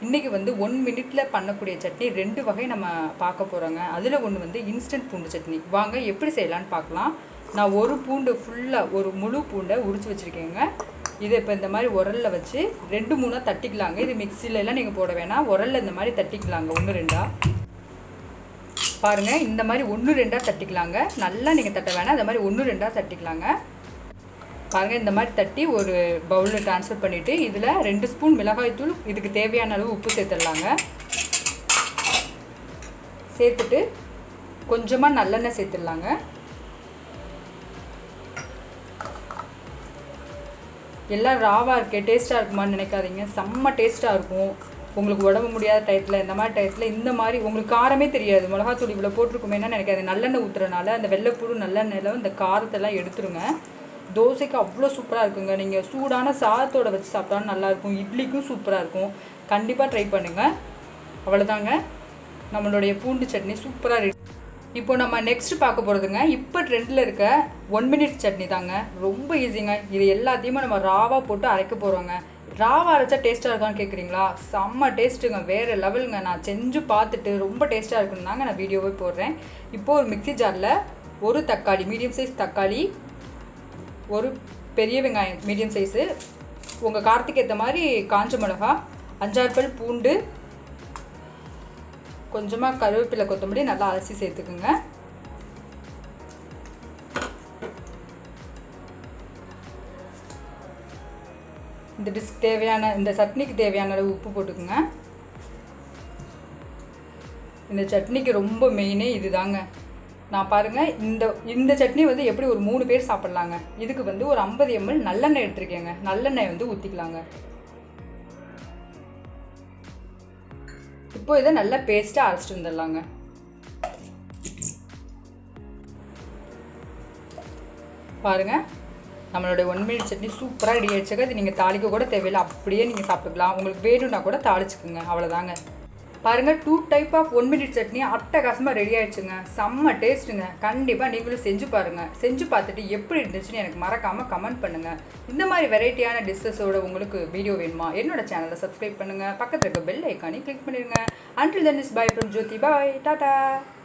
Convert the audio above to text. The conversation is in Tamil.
இன்றைக்கி வந்து ஒன் மினிட்ல பண்ணக்கூடிய சட்னி ரெண்டு வகை நம்ம பார்க்க போகிறோங்க அதில் ஒன்று வந்து இன்ஸ்டன்ட் பூண்டு சட்னி வாங்க எப்படி செய்யலான்னு பார்க்கலாம் நான் ஒரு பூண்டு ஃபுல்லாக ஒரு முழு பூண்டை உரிச்சு வச்சுருக்கேங்க இதை இப்போ இந்த மாதிரி உரலில் வச்சு ரெண்டு மூணாக தட்டிக்கலாங்க இது மிக்சியில எல்லாம் நீங்கள் போட வேணாம் உரலில் இந்த மாதிரி தட்டிக்கலாங்க ஒன்று ரெண்டா பாருங்கள் இந்த மாதிரி ஒன்று ரெண்டாக தட்டிக்கலாங்க நல்லா நீங்கள் தட்ட வேணாம் இந்த மாதிரி ஒன்று ரெண்டாக தட்டிக்கலாங்க பாருங்கள் இந்த மாதிரி தட்டி ஒரு பவுலில் ட்ரான்ஸ்ஃபர் பண்ணிவிட்டு இதில் ரெண்டு ஸ்பூன் மிளகாய்த்தூள் இதுக்கு தேவையான அளவு உப்பு சேர்த்துடலாங்க சேர்த்துட்டு கொஞ்சமாக நல்லெண்ணெய் சேர்த்துடலாங்க எல்லாம் ராவாக இருக்கே டேஸ்ட்டாக இருக்குமான்னு நினைக்காதீங்க செம்ம டேஸ்ட்டாக இருக்கும் உங்களுக்கு உடம்பு முடியாத டயத்தில் இந்த மாதிரி டயத்தில் இந்த மாதிரி உங்களுக்கு காரமே தெரியாது மிளகாத்தூள் இவ்வளோ போட்டிருக்குமேனா நினைக்காது நல்லெண்ணெய் ஊற்றுறனால அந்த வெள்ளைப்பூடு நல்லெண்ணெயில் இந்த காரத்தெல்லாம் எடுத்துருங்க தோசைக்கு அவ்வளோ சூப்பராக இருக்குங்க நீங்கள் சூடான சாதத்தோட வச்சு சாப்பிட்டாலும் நல்லாயிருக்கும் இட்லிக்கும் சூப்பராக இருக்கும் கண்டிப்பாக ட்ரை பண்ணுங்கள் அவ்வளோதாங்க நம்மளுடைய பூண்டு சட்னி சூப்பராக ரெடி இப்போ நம்ம நெக்ஸ்ட் பார்க்க போகிறதுங்க இப்போ ட்ரெண்டில் இருக்க ஒன் மினிட் சட்னி தாங்க ரொம்ப ஈஸிங்க இது எல்லாத்தையுமே நம்ம ராவாக போட்டு அரைக்க போகிறோங்க ராவா அரைச்சா டேஸ்ட்டாக இருக்கான்னு கேட்குறீங்களா செம்ம டேஸ்ட்டுங்க வேறு லெவலுங்க நான் செஞ்சு பார்த்துட்டு ரொம்ப டேஸ்ட்டாக இருக்குன்னு தாங்க நான் வீடியோவே போடுறேன் இப்போது ஒரு மிக்ஸி ஜாரில் ஒரு தக்காளி மீடியம் சைஸ் தக்காளி ஒரு பெரிய வெங்காயம் மீடியம் சைஸு உங்கள் காரத்துக்கு ஏற்ற மாதிரி காஞ்ச மிளகா அஞ்சாறு பல் பூண்டு கொஞ்சமாக கருவேப்பிலை கொத்தமல்லி நல்லா அலசி சேர்த்துக்குங்க இந்த டிஷ்க்கு தேவையான இந்த சட்னிக்கு தேவையான அளவு உப்பு போட்டுக்குங்க இந்த சட்னிக்கு ரொம்ப மெயினே இதுதாங்க நான் பாருங்கள் இந்த இந்த சட்னி வந்து எப்படி ஒரு மூணு பேர் சாப்பிட்லாங்க இதுக்கு வந்து ஒரு ஐம்பது எம்எல் நல்லெண்ணெய் எடுத்திருக்கேங்க நல்லெண்ணெய் வந்து ஊற்றிக்கலாங்க இப்போ இதை நல்லா பேஸ்ட்டாக அரைச்சிட்டு வந்துடலாங்க பாருங்கள் நம்மளுடைய ஒன் மினிட் சட்னி சூப்பராக ரெடி ஆயிடுச்சுங்க இது நீங்கள் தாளிக்க கூட தேவையில்லை அப்படியே நீங்கள் சாப்பிட்டுக்கலாம் உங்களுக்கு வேணும்னா கூட தாளிச்சுக்குங்க அவ்வளோதாங்க பாருங்கள் two type of one minute chutney அட்டகாசமாக ரெடி ஆயிடுச்சுங்க செம்ம டேஸ்ட்டுங்க கண்டிப்பாக நீங்களும் செஞ்சு பாருங்கள் செஞ்சு பார்த்துட்டு எப்படி இருந்துச்சுன்னு எனக்கு மறக்காமல் கமெண்ட் பண்ணுங்கள் இந்த மாதிரி வெரைட்டியான டிஷ்ஷஸோட உங்களுக்கு வீடியோ வேணுமா என்னோட சேனலை சப்ஸ்கிரைப் பண்ணுங்கள் பக்கத்தில் இருக்க பெல் ஐக்கானே கிளிக் பண்ணிடுங்க until then is bye from Jothi bye Tata